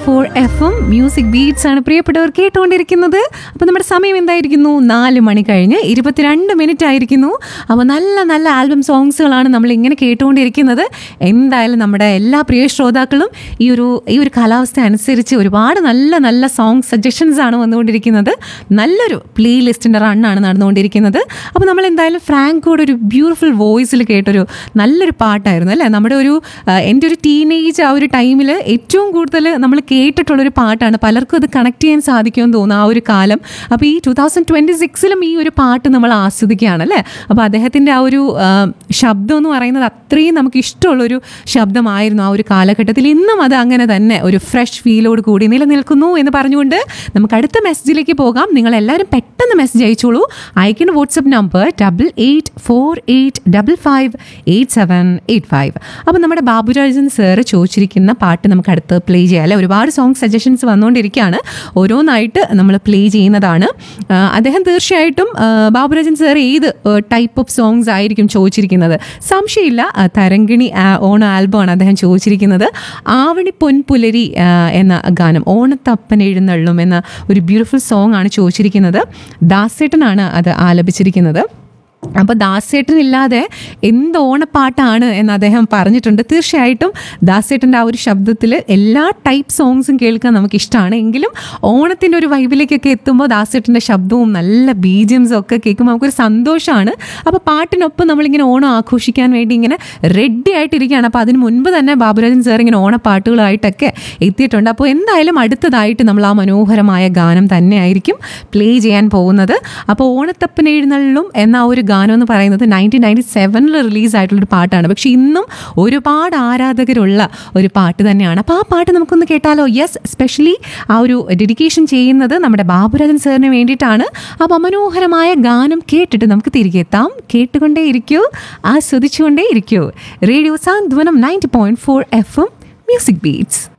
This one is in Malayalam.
four F M music beats ആണ് പ്രിയപ്പെട്ടവർ കേട്ടുകൊണ്ടിരിക്കുന്നത് അപ്പോൾ നമ്മുടെ സമയം എന്തായിരിക്കുന്നു നാല് മണി കഴിഞ്ഞ് ഇരുപത്തിരണ്ട് മിനിറ്റ് ആയിരിക്കുന്നു അപ്പോൾ നല്ല നല്ല ആൽബം സോങ്സുകളാണ് നമ്മൾ ഇങ്ങനെ കേട്ടുകൊണ്ടിരിക്കുന്നത് എന്തായാലും നമ്മുടെ എല്ലാ പ്രിയ ശ്രോതാക്കളും ഈ ഒരു ഈ ഒരു കാലാവസ്ഥ അനുസരിച്ച് ഒരുപാട് നല്ല നല്ല സോങ് സജഷൻസ് ആണ് വന്നുകൊണ്ടിരിക്കുന്നത് നല്ലൊരു പ്ലേ ലിസ്റ്റിൻ്റെ റണ്ണാണ് നടന്നുകൊണ്ടിരിക്കുന്നത് അപ്പോൾ നമ്മൾ എന്തായാലും ഫ്രാങ്കോട് ഒരു ബ്യൂട്ടിഫുൾ വോയിസിൽ കേട്ടൊരു നല്ലൊരു പാട്ടായിരുന്നു അല്ലേ നമ്മുടെ ഒരു ആ, എൻ്റെ ഒരു ടീനേജ് ആ ഒരു ടൈമിൽ ഏറ്റവും കൂടുതൽ നമ്മൾ കേട്ടിട്ടുള്ളൊരു പാട്ടാണ് പലർക്കും അത് കണക്ട് ചെയ്യാൻ സാധിക്കുമെന്ന് തോന്നുന്നു ആ ഒരു കാലം അപ്പോൾ ഈ ടു തൗസൻഡ് ട്വൻറ്റി സിക്സിലും ഈ ഒരു പാട്ട് നമ്മൾ ആസ്വദിക്കുകയാണ് അല്ലേ അപ്പോൾ അദ്ദേഹത്തിൻ്റെ ആ ഒരു ആ, ശബ്ദം എന്ന് പറയുന്നത് അത്രയും നമുക്ക് ഇഷ്ടമുള്ളൊരു ശബ്ദമായിരുന്നു ആ ഒരു കാലഘട്ടത്തിൽ ഇന്നും അത് അങ്ങനെ തന്നെ ഒരു ഫ്രഷ് ഫീലോട് കൂടി നിലനിൽക്കുന്നു എന്ന് പറഞ്ഞുകൊണ്ട് നമുക്ക് അടുത്ത മെസ്സേജിലേക്ക് പോകാം നിങ്ങൾ എല്ലാവരും പെട്ടെന്ന് മെസ്സേജ് അയച്ചോളൂ അയക്കുന്ന WhatsApp number double eight four eight double five eight seven eight five അപ്പോൾ നമ്മുടെ ബാബുരാജൻ സാറ് ചോദിച്ചിരിക്കുന്ന പാട്ട് നമുക്ക് അടുത്ത് പ്ലേ ചെയ്യാം അല്ലെ ഒരുപാട് സോങ് സജഷൻസ് വന്നുകൊണ്ടിരിക്കുകയാണ് ഓരോന്നായിട്ട് നമ്മൾ പ്ലേ ചെയ്യുന്നതാണ് ആ, അദ്ദേഹം തീർച്ചയായിട്ടും ആ, ബാബുരാജൻ സാർ ഏത് ടൈപ്പ് ഓഫ് സോങ്സ് ആയിരിക്കും ചോദിച്ചിരിക്കുന്നത് സംശയമില്ല ആ, തരങ്കിണി ആ, ഓണ ആൽബമാണ് അദ്ദേഹം ചോദിച്ചിരിക്കുന്നത് ആവണി പൊൻപുലരി ആ, എന്ന ഗാനം ഓണത്തപ്പൻ എഴുന്നള്ളും എന്ന ഒരു ബ്യൂട്ടിഫുൾ സോങ് ആണ് ചോദിച്ചിരിക്കുന്നത് ദാസേട്ടനാണ് അത് ആലപിച്ചിരിക്കുന്നത് അപ്പോൾ ദാസേട്ടനില്ലാതെ എന്ത് ഓണപ്പാട്ടാണ് എന്ന് അദ്ദേഹം പറഞ്ഞിട്ടുണ്ട് തീർച്ചയായിട്ടും ദാസേട്ടൻ്റെ ആ ഒരു ശബ്ദത്തിൽ എല്ലാ ടൈപ്പ് സോങ്സും കേൾക്കാൻ നമുക്ക് ഇഷ്ടമാണ് എങ്കിലും ഓണത്തിൻ്റെ ഒരു വൈബിലേക്കൊക്കെ എത്തുമ്പോൾ ദാസേട്ടൻ്റെ ശബ്ദവും നല്ല ബീജിയംസും ഒക്കെ കേൾക്കുമ്പോൾ നമുക്കൊരു സന്തോഷമാണ് അപ്പോൾ പാട്ടിനൊപ്പം നമ്മളിങ്ങനെ ഓണം ആഘോഷിക്കാൻ വേണ്ടി ഇങ്ങനെ റെഡി ആയിട്ടിരിക്കുകയാണ് അപ്പോൾ അതിന് മുൻപ് തന്നെ ബാബുരാജൻ സാർ ഇങ്ങനെ ഓണപ്പാട്ടുകളായിട്ടൊക്കെ എത്തിയിട്ടുണ്ട് അപ്പോൾ എന്തായാലും അടുത്തതായിട്ട് നമ്മൾ ആ മനോഹരമായ ഗാനം തന്നെയായിരിക്കും പ്ലേ ചെയ്യാൻ പോകുന്നത് അപ്പോൾ ഓണത്തപ്പൻ എഴുന്നള്ളും എന്ന ആ ഒരു ഗാനം എന്ന് പറയുന്നത് നയൻറ്റീൻ നയൻറ്റി സെവനിൽ റിലീസായിട്ടുള്ളൊരു പാട്ടാണ് പക്ഷേ ഇന്നും ഒരുപാട് ആരാധകരുള്ള ഒരു പാട്ട് തന്നെയാണ് അപ്പോൾ ആ പാട്ട് നമുക്കൊന്ന് കേട്ടാലോ യെസ് സ്പെഷ്യലി ആ ഒരു ഡെഡിക്കേഷൻ ചെയ്യുന്നത് നമ്മുടെ ബാബുരാജൻ സാറിന് വേണ്ടിയിട്ടാണ് അപ്പോൾ മനോഹരമായ ഗാനം കേട്ടിട്ട് നമുക്ക് തിരികെ എത്താം കേട്ടുകൊണ്ടേ ഇരിക്കൂ ആസ്വദിച്ചുകൊണ്ടേ ഇരിക്കൂ radio Santhwanam ninety point four F M music beats